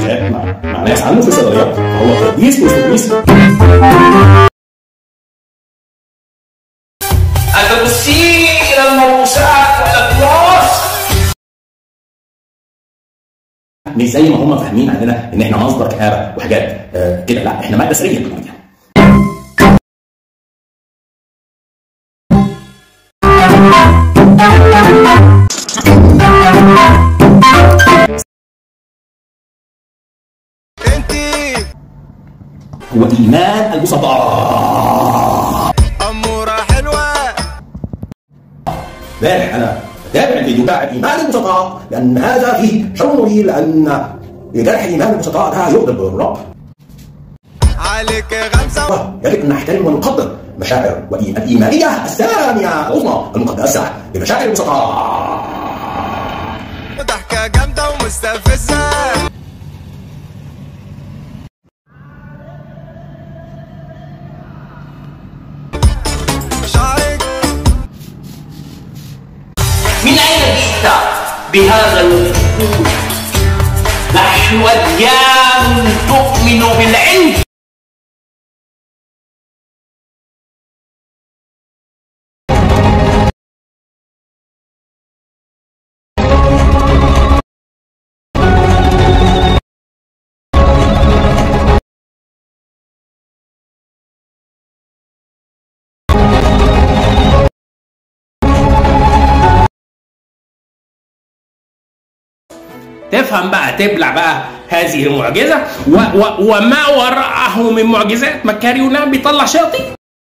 مع, مع ناس عنده في الصيدليات فهو تدريس كويس أنت تسيء إلى الموروثات والأتراث مش زي ما هم فاهمين عندنا ان احنا مصدر كآبة وحاجات آه كده لا احنا ماده سريه بالميه انتي هو ايمان البسطاء اموره حلوه امبارح انا بتابع الفيديو بتاع ايمان البسطاء لان هذا فيه شر مرير لان جرح ايمان البسطاء ده يغضب الرب عليك غمزه يجب ان نحترم ونقدر مشاعر الايمانيه الثانيه العظمى المقدسه لمشاعر البسطاء ضحكه جامده ومستفزه شعرك من أين جئت بهذا الفكور نحن أديان تؤمن بالعلم تفهم بقى تبلع بقى هذه المعجزة و و وما وراءه من معجزات مكاري يونان بيطلع شياطين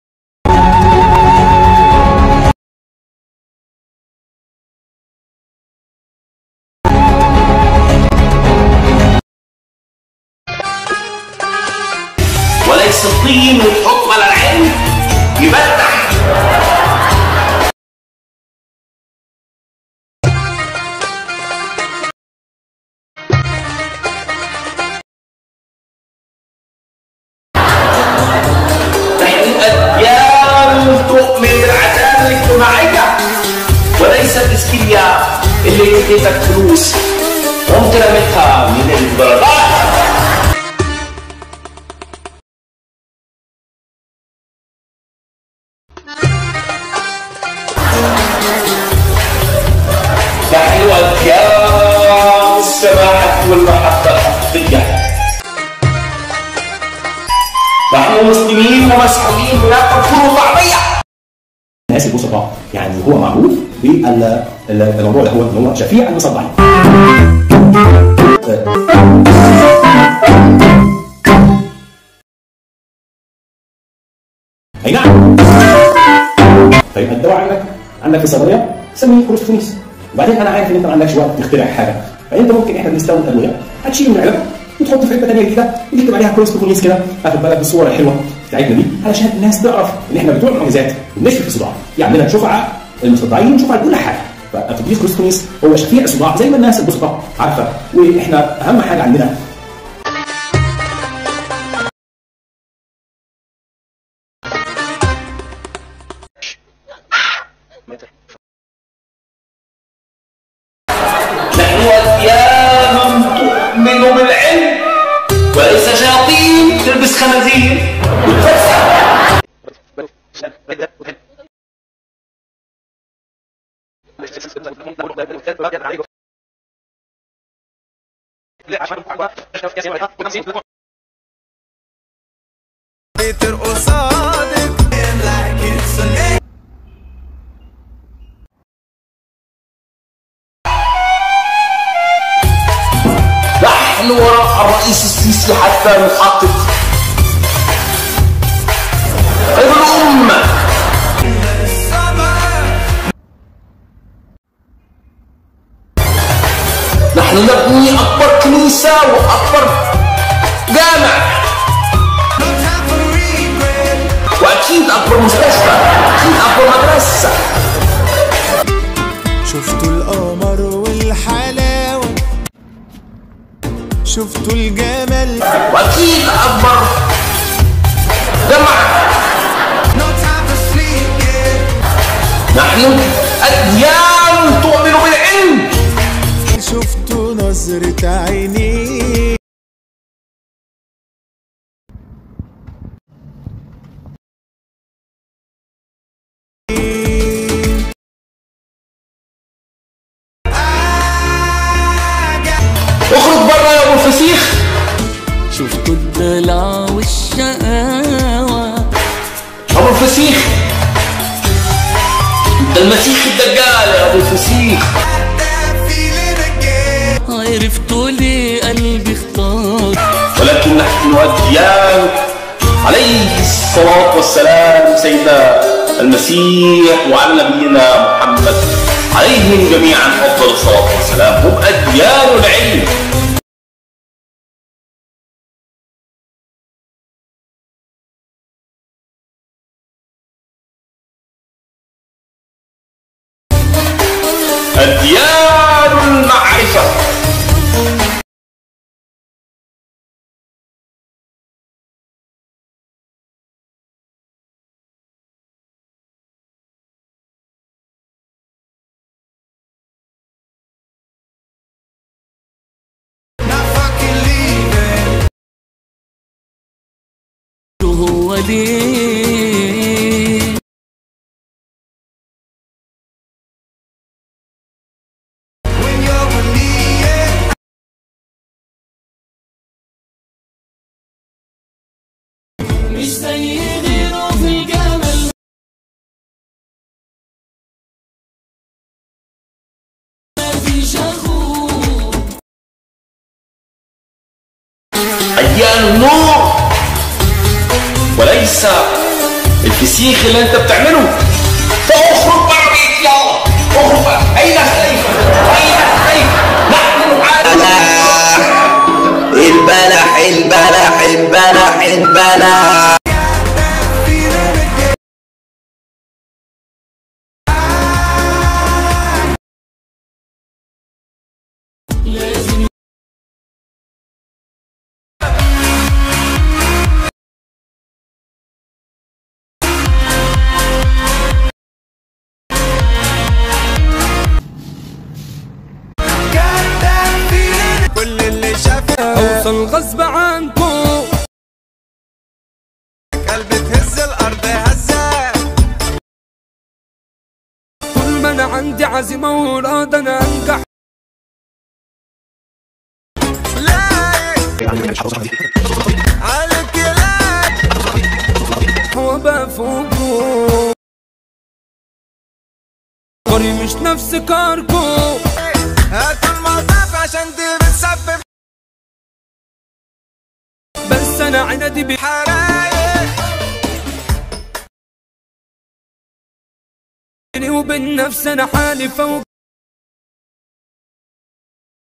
وليس الطين وتحط على العين يفتح نحن أديان تؤمن بالعدالة الاجتماعية وليس الإسكيليا اللي تديتك فلوس ممكن أمتها من البربات نحن أديان السماحة والمحبة الحقيقية نحن مسلمين ومسحومين لا تكفروا طعمية الناس البسطاء يعني هو معروف بالموضوع ده هو ان هو شفيع المصدعين اي نعم طيب الدواء عندك عندك في الصيدليه سميه كروستونيس وبعدين انا عارف ان انت ما عندكش وقت تخترع حاجه فانت ممكن احنا بنستورد ادويه هتشيل من العلبه وتحط في علبه ثانيه جديده وتكتب عليها كروستونيس كده اخد بالك بالصوره الحلوه بتاعتنا دي علشان الناس تعرف ان احنا بتوع معجزات وبنشفي في الصداع يعني عندنا شفعاء المصدعين وشفعاء كل حاجه فالتطبيق كروستونيس هو شفيع الصداع زي ما الناس البسطاء عارفه واحنا اهم حاجه عندنا نحن أديان تؤمن بالعلم وليس شياطين تلبس خنازير وتفسح بيتر قصادك نحن وراء الرئيس السيسي حتى نحقق خير الأمة نحن نبني أكبر كنيسة وأكبر جامع وأكيد أكبر مستشفى أكيد أكبر مدرسة شفتوا القمر والحلاوة شفتوا الجمال وأكيد أكبر جامعة نحن أديان تؤمن بالعلم شفتوا نظرة عيني الفسيخ شفتوا الدلع والشقاوة ابو الفسيخ انت المسيح الدجال يا ابو الفسيخ عرفتوا ليه قلبي اختار ولكن نحن أديان عليه الصلاة والسلام سيدنا المسيح وعلى نبينا محمد عليهم جميعا أفضل الصلاة والسلام هم أديان العلم أديان المعرفة هو ليه مش زي غيره في الجمال مفيش اخوه أديان النور وليس الفسيخ اللي أنت بتعمله فاخرج بره بيتي يلا اخرج بره أين خليفة؟ أين خليفة؟ نحن نعلم البلح البلح البلح البلح كل اللي شافك اوصل غصب عنكم قلبي تهز الارض هزة طول ما انا عندي عزيمه واراده انا انجح لايق عليك لايق وابقى فوقكم قري مش نفس كاركم هاتوا المطاف عشان دي بتسبب بس انا عنادي بي حرايق بيني وبين نفسي انا حالي فوق